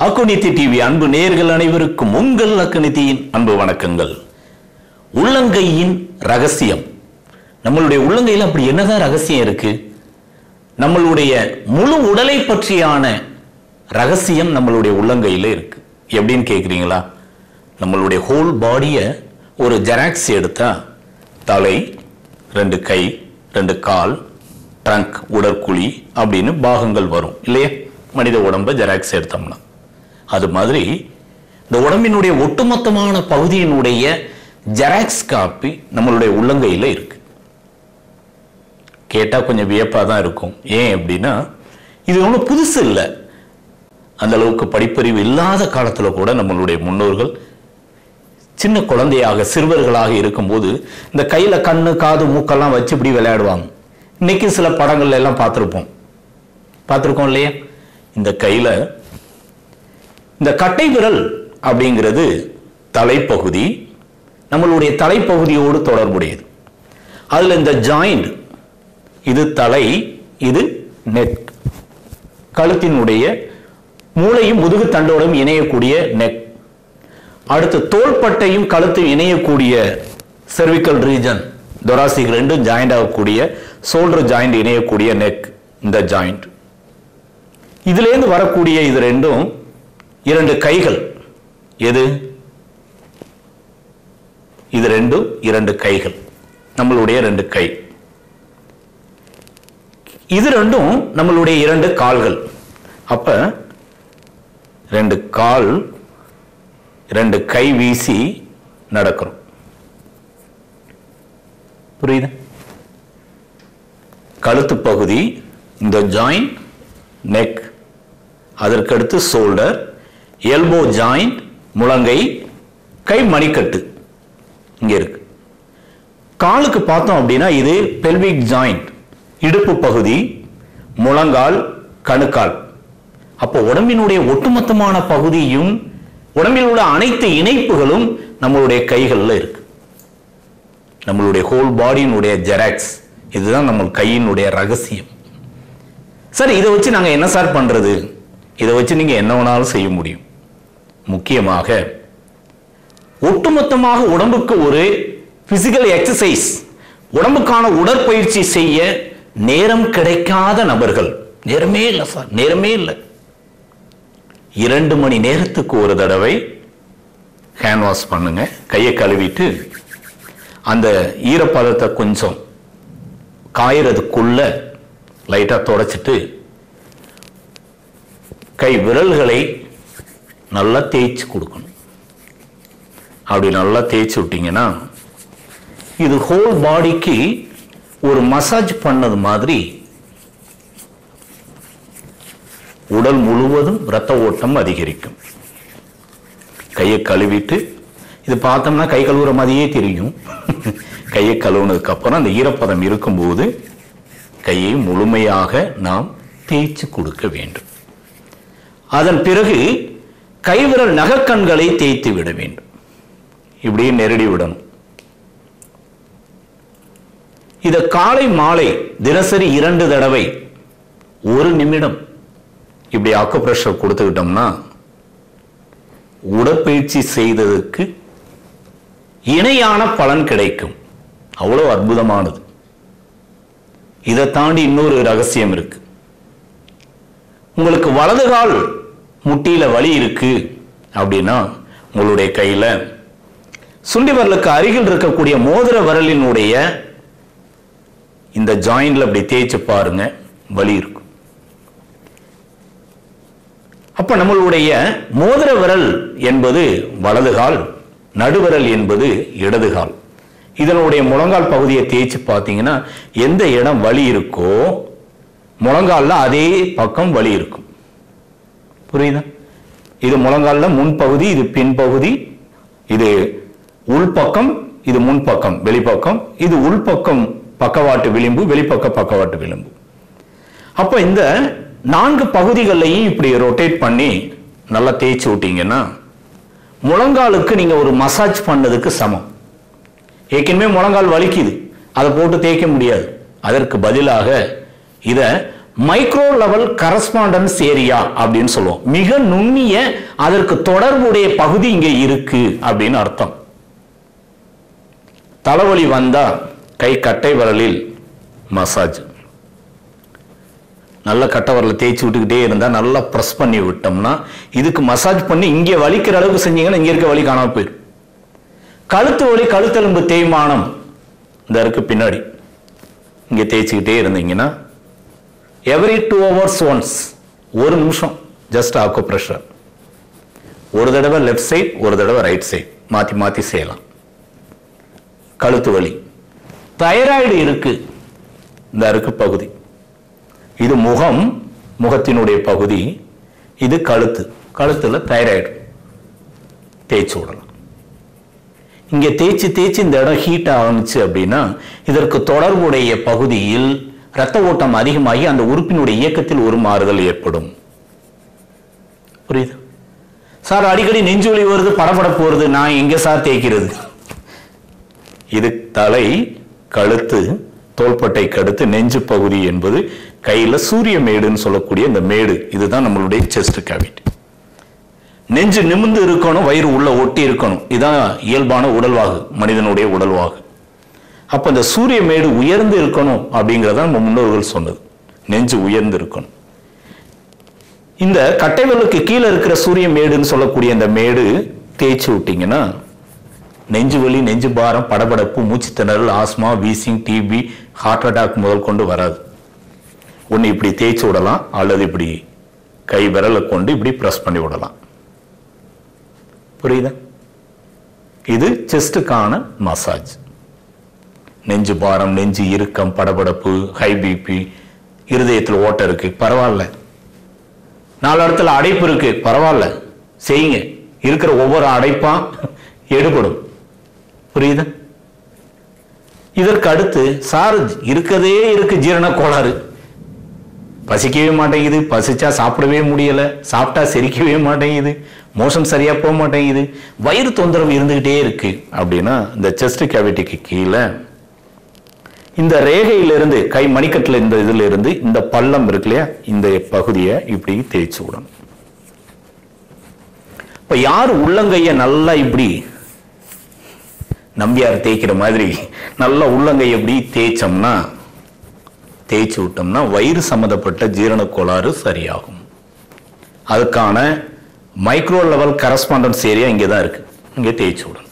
அக்குனித்தி TV அன்பு நேர்கள் அனைவருக்கும் உங்கள் அக்குனித்தியின் அன்பு வணக்கங்கள் உள்ளங்கையின் ரகசியம் நம்மளுடைய உள்ளங்கையில் அப்படி என்னதான் ரகசியம் இருக்கு நம்மளுடைய முழு உடலை பற்றியான ரகசியம் நம்மளுடைய உள்ளங்கையில் இருக்கு எப்படின்னு கேக்குறீங்களா நம்மளுடைய ஹோல் பாடியை ஒரு ஜெராக்ஸ் எடுத்தா தலை ரெண்டு கை ரெண்டு கால் ட்ரங்க் உடற்குழி அப்படின்னு பாகங்கள் வரும் இல்லையா மனித உடம்பை ஜெராக்ஸ் எடுத்தோம்னா அது மாதிரி இந்த உடம்பினுடைய ஒட்டுமொத்தமான பகுதியினுடைய ஜெராக்ஸ் காப்பி நம்மளுடைய உள்ளங்கையில் இருக்கு கேட்டா கொஞ்சம் வியப்பா தான் இருக்கும் ஏன் அப்படின்னா இது ஒன்றும் புதுசு இல்லை அந்த அளவுக்கு படிப்பறிவு இல்லாத காலத்துல கூட நம்மளுடைய முன்னோர்கள் சின்ன குழந்தையாக சிறுவர்களாக இருக்கும்போது இந்த கையில கண்ணு காது மூக்கெல்லாம் வச்சு இப்படி விளையாடுவாங்க இன்னைக்கு சில படங்கள்ல எல்லாம் பார்த்துருப்போம் பார்த்துருக்கோம் இல்லையா இந்த கையில இந்த கட்டை விரல் அப்படிங்கிறது தலைப்பகுதி நம்மளுடைய தலைப்பகுதியோடு தொடர்புடையது அதுல இந்த ஜாயிண்ட் இது தலை இது நெக் கழுத்தினுடைய மூளையும் முதுகு தண்டோடும் இணையக்கூடிய நெக் அடுத்து தோள்பட்டையும் கழுத்தும் இணையக்கூடிய cervical ரீஜன் தொராசிக் ரெண்டும் ஜாயிண்ட் ஆகக்கூடிய சோல்டர் ஜாயிண்ட் இணையக்கூடிய நெக் இந்த ஜாயிண்ட் இதுலேருந்து வரக்கூடிய இது ரெண்டும் இரண்டு கைகள் எது இது ரெண்டும் இரண்டு கைகள் நம்மளுடைய ரெண்டு கை இது ரெண்டும் நம்மளுடைய இரண்டு கால்கள் அப்ப ரெண்டு கால் ரெண்டு கை வீசி நடக்கிறோம் புரியுது கழுத்து பகுதி இந்த ஜாயிண்ட் நெக் அதற்கடுத்து ஷோல்டர் எல்போ ஜாயிண்ட் முழங்கை கை மணிக்கட்டு இங்க இருக்கு காலுக்கு பார்த்தோம் அப்படின்னா இது பெல்விக் ஜாயிண்ட் இடுப்பு பகுதி முழங்கால் கணுக்கால் அப்போ உடம்பினுடைய ஒட்டுமொத்தமான பகுதியும் உடம்பில் உள்ள அனைத்து இணைப்புகளும் நம்மளுடைய கைகளில் இருக்கு நம்மளுடைய ஹோல் பாடியினுடைய ஜெராக்ஸ் இதுதான் நம்ம கையினுடைய ரகசியம் சார் இதை வச்சு நாங்க என்ன சார் பண்றது இதை வச்சு நீங்க என்ன வேணாலும் செய்ய முடியும் முக்கியமாக ஒட்டுமொத்தமாக உடம்புக்கு ஒரு பிசிக்கல் எக்ஸசைஸ் உடம்புக்கான உடற்பயிற்சி செய்ய நேரம் கிடைக்காத நபர்கள் நேரமே இல்லை சார் நேரமே இல்லை இரண்டு மணி நேரத்துக்கு ஒரு தடவை ஹேண்ட் வாஷ் பண்ணுங்க கையை கழுவிட்டு அந்த ஈரப்பதத்தை கொஞ்சம் காயறதுக்குள்ள லைட்டா தொடச்சிட்டு கை விரல்களை நல்லா தேய்ச்சி கொடுக்கணும் அப்படி நல்லா தேய்ச்சி விட்டீங்கன்னா இது ஹோல் பாடிக்கு ஒரு மசாஜ் பண்ணது மாதிரி உடல் முழுவதும் இரத்த ஓட்டம் அதிகரிக்கும் கையை கழுவிட்டு இது பார்த்தோம்னா கை கழுவுற மாதிரியே தெரியும் கையை கழுவுனதுக்கு அப்புறம் அந்த ஈரப்பதம் இருக்கும்போது கையை முழுமையாக நாம் தேய்ச்சி கொடுக்க வேண்டும் அதன் பிறகு கைவிரல் நகக்கண்களை தேய்த்து விட வேண்டும் இப்படியே நெருடி விடணும் இத காலை மாலை தினசரி இரண்டு தடவை ஒரு நிமிடம் இப்படி அக்குப்ரெஷர் கொடுத்துக்கிட்டோம்னா உடற்பயிற்சி செய்ததற்கு இணையான பலன் கிடைக்கும் அவ்வளவு அற்புதமானது இதை தாண்டி இன்னொரு ரகசியம் இருக்கு உங்களுக்கு வலது கால் முட்டியில வலி இருக்கு அப்படின்னா உங்களுடைய கையில சுண்டி விரலுக்கு அருகில் இருக்கக்கூடிய மோதிர விரலினுடைய இந்த ஜாயிண்ட்ல அப்படி தேய்ச்சு பாருங்க வலி இருக்கும் அப்ப நம்மளுடைய மோதிர விரல் என்பது வலதுகால் நடுவிரல் என்பது இடதுகால் இதனுடைய முழங்கால் பகுதியை தேய்ச்சி பார்த்தீங்கன்னா எந்த இடம் வலி இருக்கோ முழங்கால்ல அதே பக்கம் வலி இருக்கும் புரியுதா இது முழங்கால்ல முன்பகுதி இது பின்பகுதி இது உள்பக்கம் இது முன்பக்கம் வெளிப்பக்கம் இது உள்பக்கம் பக்கவாட்டு விளிம்பு வெளிப்பக்க பக்கவாட்டு விளிம்பு அப்ப இந்த நான்கு பகுதிகளையும் இப்படி ரொட்டேட் பண்ணி நல்லா தேய்ச்சி விட்டீங்கன்னா முழங்காலுக்கு நீங்க ஒரு மசாஜ் பண்ணதுக்கு சமம் ஏற்கனவே முழங்கால் வலிக்குது அதை போட்டு தேய்க்க முடியாது அதற்கு பதிலாக இத மைக்ரோ லெவல் கரஸ்பாண்டன்ஸ் ஏரியா அப்படின்னு சொல்லுவோம் மிக நுண்ணிய அதற்கு தொடர்புடைய பகுதி இங்க இருக்கு அப்படின்னு அர்த்தம் தலைவலி வந்தா கை கட்டை விரலில் மசாஜ் நல்ல கட்டை விரல தேய்ச்சி விட்டுக்கிட்டே இருந்தா நல்லா ப்ரெஸ் பண்ணி விட்டோம்னா இதுக்கு மசாஜ் பண்ணி இங்கே வலிக்கிற அளவுக்கு செஞ்சீங்கன்னா இங்க இருக்க வலி காணாம போயிடும் கழுத்து வலி கழுத்தெலும்பு தேய்மானம் இந்த இருக்கு பின்னாடி இங்க தேய்ச்சிக்கிட்டே இருந்தீங்கன்னா எவ்ரி டூ ஹவர்ஸ் ஒன்ஸ் ஒரு நிமிஷம் ஜஸ்ட் ஆக்கோ ப்ரெஷர் ஒரு தடவை லெஃப்ட் சைட் ஒரு தடவை ரைட் சைட் மாத்தி மாத்தி செய்யலாம் கழுத்து வலி தைராய்டு இருக்கு இந்த இருக்கு பகுதி இது முகம் முகத்தினுடைய பகுதி இது கழுத்து கழுத்துல தைராய்டு தேய்ச்சி விடலாம் இங்க தேய்ச்சி தேய்ச்சி இந்த இடம் ஹீட் ஆரம்பிச்சு அப்படின்னா இதற்கு தொடர்புடைய பகுதியில் ரத்த ஓட்டம் அதிகமாகி அந்த உறுப்பினுடைய இயக்கத்தில் ஒரு மாறுதல் ஏற்படும் புரியுது சார் அடிக்கடி நெஞ்சு வலி வருது படபடப்பு வருது நான் எங்க சார் தேய்க்கிறது இது தலை கழுத்து தோள்பட்டை கடுத்து நெஞ்சு பகுதி என்பது கையில சூரிய மேடுன்னு சொல்லக்கூடிய இந்த மேடு இதுதான் நம்மளுடைய செஸ்ட் கேவிட்டி நெஞ்சு நிமிர்ந்து இருக்கணும் வயிறு உள்ள ஒட்டி இருக்கணும் இதான் இயல்பான உடல்வாகு மனிதனுடைய உடல்வாகு அப்ப இந்த சூரிய மேடு உயர்ந்து இருக்கணும் அப்படிங்கறத நம்ம முன்னோர்கள் சொன்னது நெஞ்சு உயர்ந்து இருக்கணும் இந்த கட்டைவலுக்கு கீழே இருக்கிற சூரிய மேடுன்னு சொல்லக்கூடிய இந்த மேடு தேய்ச்சி விட்டீங்கன்னா நெஞ்சு வலி நெஞ்சு பாரம் படபடப்பு மூச்சு திணறல் asthma wheezing TB heart attack முதல் கொண்டு வராது ஒன்று இப்படி தேய்ச்சி விடலாம் அல்லது இப்படி கை விரலை கொண்டு இப்படி பிரஸ் பண்ணி விடலாம் புரியுதா இது செஸ்டுக்கான மசாஜ் நெஞ்சு பாரம் நெஞ்சு இறுக்கம் படபடப்பு ஹை பிபி இருதயத்தில் ஓட்டை இருக்கு பரவாயில்ல நாலு இடத்துல அடைப்பு இருக்கு பரவாயில்ல செய்யுங்க இருக்கிற ஒவ்வொரு அடைப்பா எடுபடும் புரியுதா இதற்கு அடுத்து சார் இருக்கதே இருக்கு ஜீரண கோளாறு பசிக்கவே மாட்டேங்குது பசிச்சா சாப்பிடவே முடியல சாப்பிட்டா செரிக்கவே மாட்டேங்குது மோஷன் சரியா போக மாட்டேங்குது வயிறு தொந்தரவு இருந்துகிட்டே இருக்கு அப்படின்னா இந்த செஸ்ட் கேவிட்டிக்கு கீழே இந்த ரேகையிலிருந்து கை மணிக்கட்டுல இந்த இதுல இருந்து இந்த பள்ளம் இருக்கு இல்லையா இந்த பகுதியை இப்படி தேய்ச்சி விடணும் இப்ப யார் உள்ளங்கைய நல்லா இப்படி நம்பியார் தேய்க்கிற மாதிரி நல்லா உள்ளங்கை எப்படி தேய்ச்சோம்னா தேய்ச்சி விட்டோம்னா வயிறு சம்மந்தப்பட்ட ஜீரண கோளாறு சரியாகும் அதுக்கான மைக்ரோ லெவல் கரஸ்பாண்டன்ஸ் ஏரியா இங்கே தான் இருக்கு இங்கே தேய்ச்சி விடணும்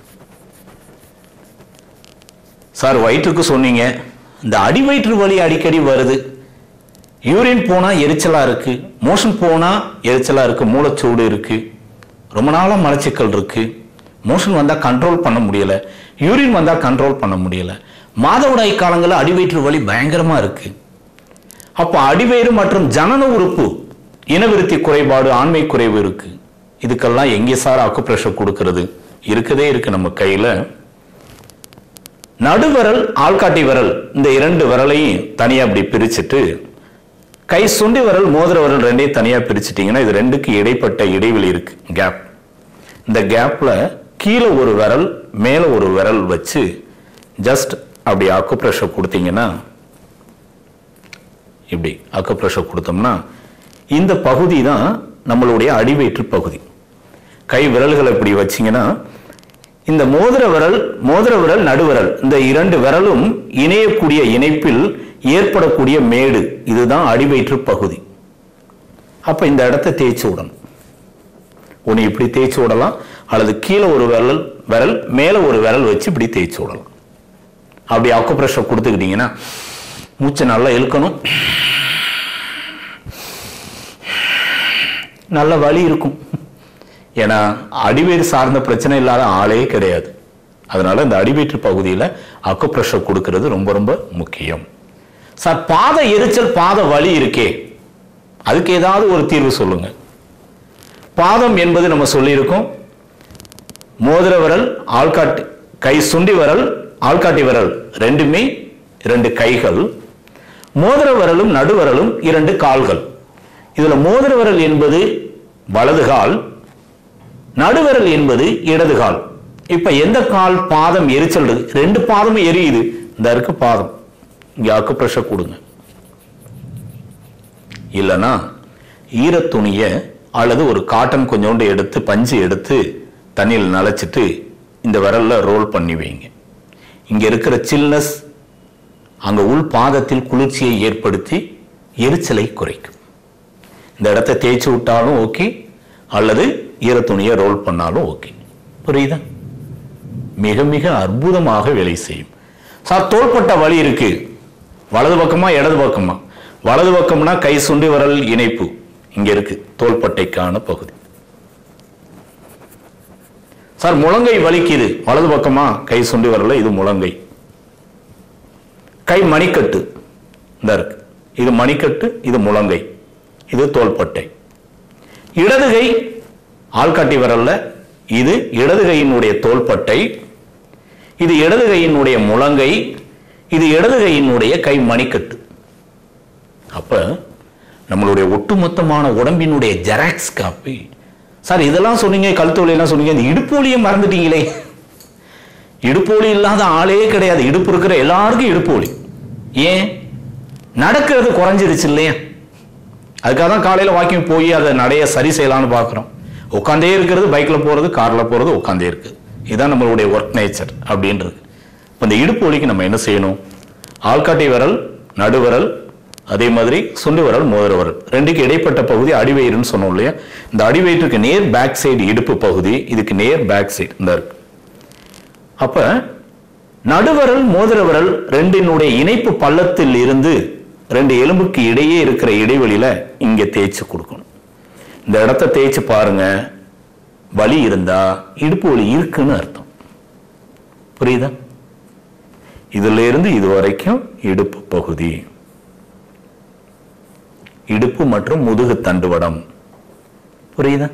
சார் வயிற்றுக்கு சொன்னீங்க இந்த அடி வயிற்று வலி அடிக்கடி வருது யூரின் போனா எரிச்சலா இருக்கு மோஷன் போனா எரிச்சலா இருக்கு மூளைச்சூடு இருக்கு ரொம்ப நாளா மலச்சிக்கல் இருக்கு மோஷன் வந்தா கண்ட்ரோல் பண்ண முடியல யூரின் வந்தா கண்ட்ரோல் பண்ண முடியல மாதவிடாய் காலங்களில் அடிவயிற்று வலி பயங்கரமா இருக்கு அப்போ அடிவயிறு மற்றும் ஜனன உறுப்பு இனவிருத்தி குறைபாடு ஆண்மை குறைவு இருக்கு இதுக்கெல்லாம் எங்கே சார் அக்குப்ரெஷர் கொடுக்கிறது இருக்கதே இருக்கு நம்ம கையில நடுவிரல் ஆள்காட்டி விரல் இந்த இரண்டு விரலையும் தனியா அப்படி பிரிச்சுட்டு கை சுண்டி விரல் மோதிர விரல் ரெண்டையும் தனியா பிரிச்சுட்டீங்கன்னா இது ரெண்டுக்கு இடைப்பட்ட இடைவெளி இருக்கு கேப் இந்த கேப்ல கீழே ஒரு விரல் மேல ஒரு விரல் வச்சு ஜஸ்ட் அப்படி அக்குப்ரெஷர் கொடுத்தீங்கன்னா இப்படி அக்குப்ரெஷர் கொடுத்தோம்னா இந்த பகுதி தான் நம்மளுடைய அடிவயிற்று பகுதி கை விரல்களை இப்படி வச்சீங்கன்னா இந்த மோதிர விரல் மோதிர விரல் நடுவிரல் இந்த இரண்டு விரலும் இணையக்கூடிய இணைப்பில் ஏற்படக்கூடிய மேடு இதுதான் அடிவயிற்று பகுதி அப்ப இந்த இடத்தை தேய்ச்சி விடணும் ஒன்று இப்படி தேய்ச்சி விடலாம் அல்லது கீழே ஒரு விரல் விரல் மேலே ஒரு விரல் வச்சு இப்படி தேய்ச்சி விடலாம் அப்படி அக்குப்ரெஷர் கொடுத்துக்கிட்டீங்கன்னா மூச்சை நல்லா இழுக்கணும் நல்ல வலி இருக்கும் ஏன்னா அடிவேறு சார்ந்த பிரச்சனை இல்லாத ஆளே கிடையாது அதனால இந்த அடிவயிற்று பகுதியில் அக்குப்ரெஷர் கொடுக்கிறது ரொம்ப ரொம்ப முக்கியம் சார் பாத எரிச்சல் பாத வலி இருக்கே அதுக்கு ஏதாவது ஒரு தீர்வு சொல்லுங்க பாதம் என்பது நம்ம சொல்லியிருக்கோம் மோதிர விரல் ஆள்காட்டி கை சுண்டி விரல் ஆள்காட்டி விரல் ரெண்டுமே இரண்டு கைகள் மோதிர விரலும் நடுவிரலும் இரண்டு கால்கள் இதுல மோதிர விரல் என்பது வலது கால் நடுவிரல் என்பது இடது கால் இப்ப எந்த கால் பாதம் எரிச்சல் இருக்கு ரெண்டு பாதமும் எரியுது இந்த இருக்கு பாதம் இங்க அக்கு பிரஷர் கொடுங்க இல்லைன்னா ஈரத்துணியை அல்லது ஒரு காட்டன் கொஞ்சோண்டு எடுத்து பஞ்சு எடுத்து தண்ணியில் நனைச்சிட்டு இந்த விரல்ல ரோல் பண்ணி வைங்க இங்க இருக்கிற சில்னஸ் அங்க உள் பாதத்தில் குளிர்ச்சியை ஏற்படுத்தி எரிச்சலை குறைக்கும் இந்த இடத்தை தேய்ச்சி விட்டாலும் ஓகே அல்லது ஈரத்துணியை ரோல் பண்ணாலும் ஓகே புரியுதா மிக மிக அற்புதமாக வேலை செய்யும் சார் தோள்பட்ட வலி இருக்கு வலது பக்கமா இடது பக்கமா வலது பக்கம்னா கை சுண்டி விரல் இணைப்பு இங்க இருக்கு தோள்பட்டைக்கான பகுதி சார் முழங்கை வலிக்குது வலது பக்கமா கை சுண்டி விரல் இது முழங்கை கை மணிக்கட்டு இந்த இருக்கு இது மணிக்கட்டு இது முழங்கை இது தோள்பட்டை இடது கை ஆள்காட்டி விரல்ல இது இடது கையினுடைய தோள்பட்டை இது இடது கையினுடைய முழங்கை இது இடது கையினுடைய கை மணிக்கட்டு அப்ப நம்மளுடைய ஒட்டுமொத்தமான உடம்பினுடைய ஜெராக்ஸ் காப்பி சார் இதெல்லாம் சொன்னீங்க கழுத்து எல்லாம் சொன்னீங்க இந்த இடுப்பு வலியை மறந்துட்டீங்களே இடுப்பு வலி இல்லாத ஆளே கிடையாது இடுப்பு இருக்கிற எல்லாருக்கும் இடுப்பு வலி ஏன் நடக்கிறது குறைஞ்சிருச்சு இல்லையா அதுக்காக தான் காலையில் வாக்கிங் போய் அதை நடைய சரி செய்யலாம்னு பார்க்குறோம் உட்காந்தே இருக்கிறது பைக்கில் போகிறது காரில் போகிறது உட்காந்தே இருக்குது இதுதான் நம்மளுடைய ஒர்க் நேச்சர் அப்படின்றது இப்போ இந்த இடுப்பு வலிக்கு நம்ம என்ன செய்யணும் ஆள்காட்டி விரல் நடுவிரல் அதே மாதிரி சுண்டு விரல் மோதிர விரல் ரெண்டுக்கு இடைப்பட்ட பகுதி அடிவயிறுன்னு சொன்னோம் இல்லையா இந்த அடிவயிற்றுக்கு நேர் பேக் சைடு இடுப்பு பகுதி இதுக்கு நேர் பேக் சைடு இந்த இருக்கு அப்ப நடுவரல் மோதிர விரல் ரெண்டினுடைய இணைப்பு பள்ளத்தில் இருந்து ரெண்டு எலும்புக்கு இடையே இருக்கிற இடைவெளியில இங்க தேய்ச்சி கொடுக்கணும் இந்த இடத்த தேய்ச்சி பாருங்க வலி இருந்தா இடுப்பு வலி இருக்குன்னு அர்த்தம் புரியுதா இதுல இருந்து இது வரைக்கும் இடுப்பு பகுதி இடுப்பு மற்றும் முதுகு தண்டுவடம் புரியுதா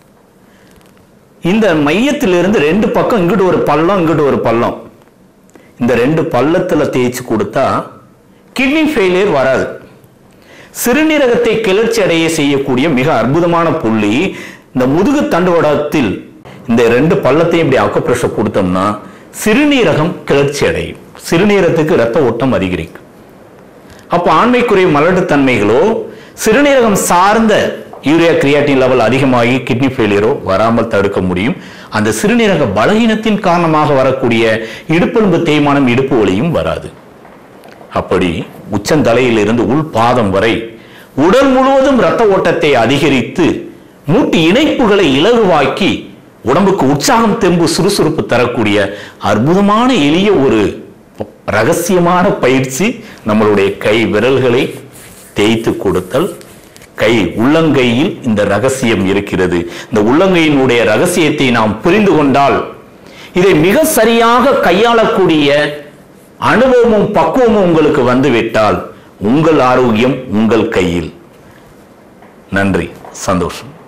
இந்த மையத்திலிருந்து ரெண்டு பக்கம் இங்கிட்டு ஒரு பள்ளம் இங்கிட்டு ஒரு பள்ளம் இந்த ரெண்டு பள்ளத்துல தேய்ச்சி கொடுத்தா கிட்னி ஃபெயிலியர் வராது சிறுநீரகத்தை கிளர்ச்சி அடைய செய்யக்கூடிய மிக அற்புதமான புள்ளி இந்த முதுகு தண்டுவடத்தில் இந்த ரெண்டு பள்ளத்தையும் இப்படி அக்குப்ரெஷர் கொடுத்தோம்னா சிறுநீரகம் கிளர்ச்சி அடையும் சிறுநீரகத்துக்கு ரத்த ஓட்டம் அதிகரிக்கும் அப்போ ஆண்மைக்குரிய மலட்டுத்தன்மைகளோ சிறுநீரகம் சார்ந்த யூரியா கிரியாட்டின் லெவல் அதிகமாகி கிட்னி ஃபெயிலியரோ வராமல் தடுக்க முடியும் அந்த சிறுநீரக பலகீனத்தின் காரணமாக வரக்கூடிய இடுப்பெலும்பு தேய்மானம் இடுப்பு வலியும் வராது அப்படி உச்சந்தலையிலிருந்து உள் பாதம் வரை உடல் முழுவதும் இரத்த ஓட்டத்தை அதிகரித்து மூட்டு இணைப்புகளை இலகுவாக்கி உடம்புக்கு உற்சாகம் தெம்பு சுறுசுறுப்பு தரக்கூடிய அற்புதமான எளிய ஒரு ரகசியமான பயிற்சி நம்மளுடைய கை விரல்களை தேய்த்து கொடுத்தல் கை உள்ளங்கையில் இந்த ரகசியம் இருக்கிறது இந்த உள்ளங்கையினுடைய ரகசியத்தை நாம் புரிந்து கொண்டால் இதை மிக சரியாக கையாளக்கூடிய அனுபவமும் பக்குவமும் உங்களுக்கு வந்துவிட்டால் உங்கள் ஆரோக்கியம் உங்கள் கையில் நன்றி சந்தோஷம்